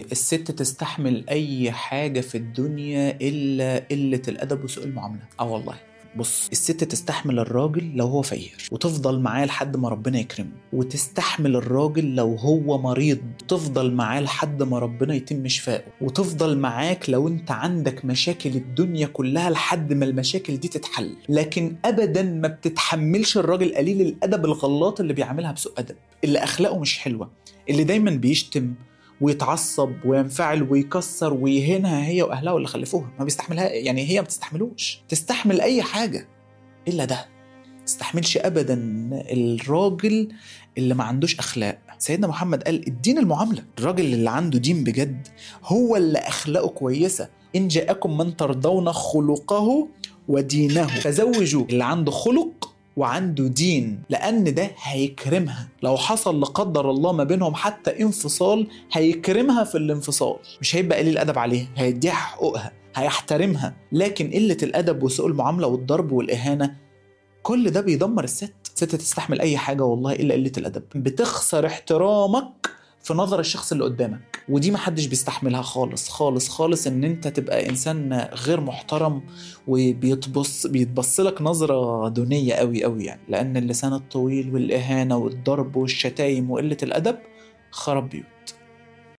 الست تستحمل اي حاجه في الدنيا الا قله الادب وسوء المعامله اه والله بص الست تستحمل الراجل لو هو فقير وتفضل معاه لحد ما ربنا يكرمه وتستحمل الراجل لو هو مريض تفضل معاه لحد ما ربنا يتم شفائه وتفضل معاك لو انت عندك مشاكل الدنيا كلها لحد ما المشاكل دي تتحل لكن ابدا ما بتتحملش الراجل قليل الادب الغلاط اللي بيعاملها بسوء ادب اللي اخلاقه مش حلوه اللي دايما بيشتم ويتعصب وينفعل ويكسر ويهينها هي واهلها واللي خلفوها ما بيستحملها يعني هي ما بتستحملوش تستحمل اي حاجه الا ده تستحملش ابدا الراجل اللي ما عندوش اخلاق سيدنا محمد قال الدين المعامله الراجل اللي عنده دين بجد هو اللي اخلاقه كويسه ان جاءكم من ترضون خلقه ودينه فزوجوا اللي عنده خلق وعنده دين لأن ده هيكرمها لو حصل لقدر الله ما بينهم حتى انفصال هيكرمها في الانفصال مش هيبقى قليل أدب عليها هيديها حقوقها هيحترمها لكن قلة الأدب وسوء المعاملة والضرب والإهانة كل ده بيدمر الست الست تستحمل أي حاجة والله إلا قلة الأدب بتخسر احترامك في نظر الشخص اللي قدامك ودي محدش بيستحملها خالص خالص خالص ان انت تبقى انسان غير محترم وبيتبص بيتبص لك نظره دونيه قوي قوي يعني لان اللسان الطويل والاهانه والضرب والشتايم وقله الادب خرب بيوت